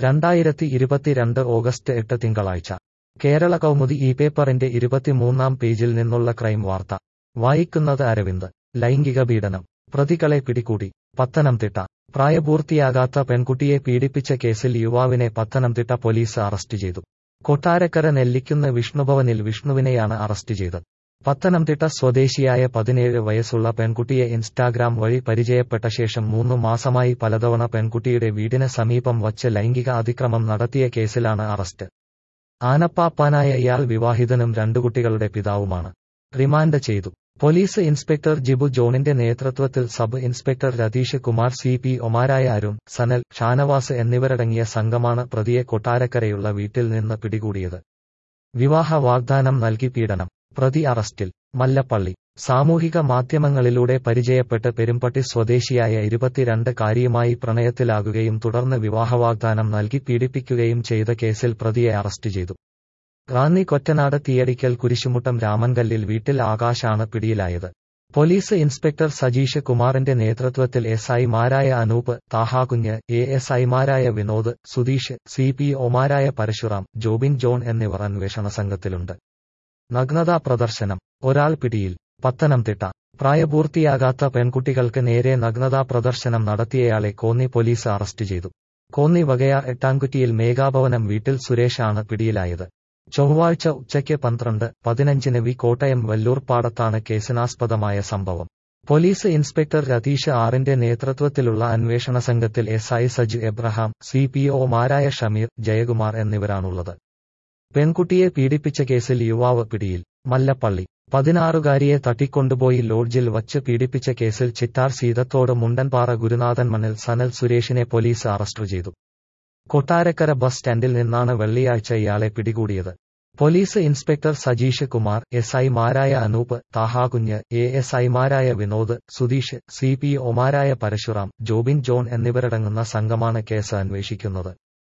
രണ്ടായിരത്തി ഇരുപത്തിരണ്ട് ഓഗസ്റ്റ് എട്ട് തിങ്കളാഴ്ച കേരള കൗമുദി ഈ പേപ്പറിന്റെ ഇരുപത്തിമൂന്നാം പേജിൽ നിന്നുള്ള ക്രൈം വാർത്ത വായിക്കുന്നത് അരവിന്ദ് ലൈംഗിക പീഡനം പ്രതികളെ പിടികൂടി പത്തനംതിട്ട പ്രായപൂർത്തിയാകാത്ത പെൺകുട്ടിയെ പീഡിപ്പിച്ച കേസിൽ യുവാവിനെ പത്തനംതിട്ട പോലീസ് അറസ്റ്റ് ചെയ്തു കൊട്ടാരക്കര നെല്ലിക്കുന്ന് വിഷ്ണുഭവനിൽ വിഷ്ണുവിനെയാണ് അറസ്റ്റ് ചെയ്തത് പത്തനംതിട്ട സ്വദേശിയായ പതിനേഴ് വയസ്സുള്ള പെൺകുട്ടിയെ ഇൻസ്റ്റാഗ്രാം വഴി പരിചയപ്പെട്ട ശേഷം മൂന്നു മാസമായി പലതവണ പെൺകുട്ടിയുടെ വീടിന് സമീപം വച്ച് ലൈംഗിക അതിക്രമം നടത്തിയ കേസിലാണ് അറസ്റ്റ് ആനപ്പാപ്പാനായ ഇയാൾ വിവാഹിതനും രണ്ടു കുട്ടികളുടെ പിതാവുമാണ് റിമാൻഡ് ചെയ്തു പോലീസ് ഇൻസ്പെക്ടർ ജിബു ജോണിന്റെ നേതൃത്വത്തിൽ sub inspector Ratheesh Kumar C P ഒമാരായ അരുൺ സനൽ ഷാനവാസ് എന്നിവരടങ്ങിയ സംഘമാണ് പ്രതിയെ കൊട്ടാരക്കരയുള്ള വീട്ടിൽ നിന്ന് പിടികൂടിയത് വിവാഹ വാഗ്ദാനം നൽകി പീഡനം പ്രതി അറസ്റ്റിൽ മല്ലപ്പള്ളി സാമൂഹിക മാധ്യമങ്ങളിലൂടെ പരിചയപ്പെട്ട് പെരുമ്പട്ടി സ്വദേശിയായ ഇരുപത്തിരണ്ട് കാരിയുമായി പ്രണയത്തിലാകുകയും തുടർന്ന് വിവാഹവാഗ്ദാനം നൽകി പീഡിപ്പിക്കുകയും ചെയ്ത കേസിൽ പ്രതിയെ അറസ്റ്റ് ചെയ്തു റാന്നി കൊറ്റനാട് തീയടിക്കൽ കുരിശുമുട്ടം രാമൻകല്ലിൽ വീട്ടിൽ ആകാശാണ് പിടിയിലായത് പോലീസ് ഇൻസ്പെക്ടർ സജീഷ് കുമാറിന്റെ നേതൃത്വത്തിൽ എസ് ഐമാരായ അനൂപ് താഹാകുഞ്ഞ് എ എസ് ഐമാരായ വിനോദ് സുധീഷ് സി പി ഒമാരായ പരശുറാം ജോബിൻ ജോൺ എന്നിവർ അന്വേഷണ സംഘത്തിലുണ്ട് നഗ്നതാ പ്രദർശനം ഒരാൾ പിടിയിൽ പത്തനംതിട്ട പ്രായപൂർത്തിയാകാത്ത പെൺകുട്ടികൾക്ക് നേരെ നഗ്നതാ പ്രദർശനം നടത്തിയയാളെ കോന്നി പോലീസ് അറസ്റ്റ് ചെയ്തു കോന്നി വകയാർ എട്ടാംകുറ്റിയിൽ മേഘാഭവനം വീട്ടിൽ സുരേഷാണ് പിടിയിലായത് ചൊവ്വാഴ്ച ഉച്ചയ്ക്ക് പന്ത്രണ്ട് പതിനഞ്ചിന് വി കോട്ടയം വെല്ലൂർപ്പാടത്താണ് കേസിനാസ്പദമായ സംഭവം പോലീസ് ഇൻസ്പെക്ടർ രതീഷ് ആറിന്റെ നേതൃത്വത്തിലുള്ള അന്വേഷണ സംഘത്തിൽ എസ് ഐ സജ് എബ്രഹാം സി പി ഒമാരായ ഷമീർ ജയകുമാർ എന്നിവരാണുള്ളത് പെൺകുട്ടിയെ പീഡിപ്പിച്ച കേസിൽ യുവാവ് പിടിയിൽ മല്ലപ്പള്ളി പതിനാറുകാരിയെ തട്ടിക്കൊണ്ടുപോയി ലോഡ്ജിൽ വച്ച് പീഡിപ്പിച്ച കേസിൽ ചിറ്റാർ സീതത്തോട് മുണ്ടൻപാറ ഗുരുനാഥൻ മണ്ണിൽ സനൽ സുരേഷിനെ പോലീസ് അറസ്റ്റ് ചെയ്തു കൊട്ടാരക്കര ബസ് സ്റ്റാൻഡിൽ നിന്നാണ് വെള്ളിയാഴ്ച ഇയാളെ പിടികൂടിയത് police inspector Sajeesh Kumar S ഐമാരായ അനൂപ് താഹാകുഞ്ഞ് എ എസ് ഐമാരായ വിനോദ് സുധീഷ് സി പി ഒമാരായ പരശുറാം ജോബിൻ ജോൺ എന്നിവരടങ്ങുന്ന സംഘമാണ് കേസ് അന്വേഷിക്കുന്നത്